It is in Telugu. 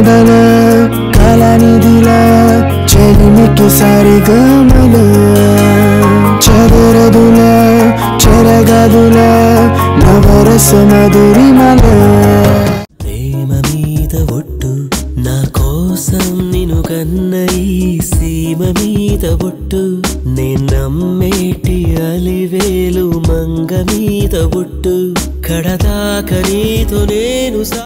మొదల కళనిధిల చెలిమికి సరిగమల చెదరదుల చెరగదుల నవరస మధురిమల ప్రేమ మీద ఒట్టు నా కోసం నిను కన్న ఈ సీమ మీద ఒట్టు నేను నమ్మేటి అలివేలు మంగ మీద ఒట్టు కడదాక నీతో నేను సా-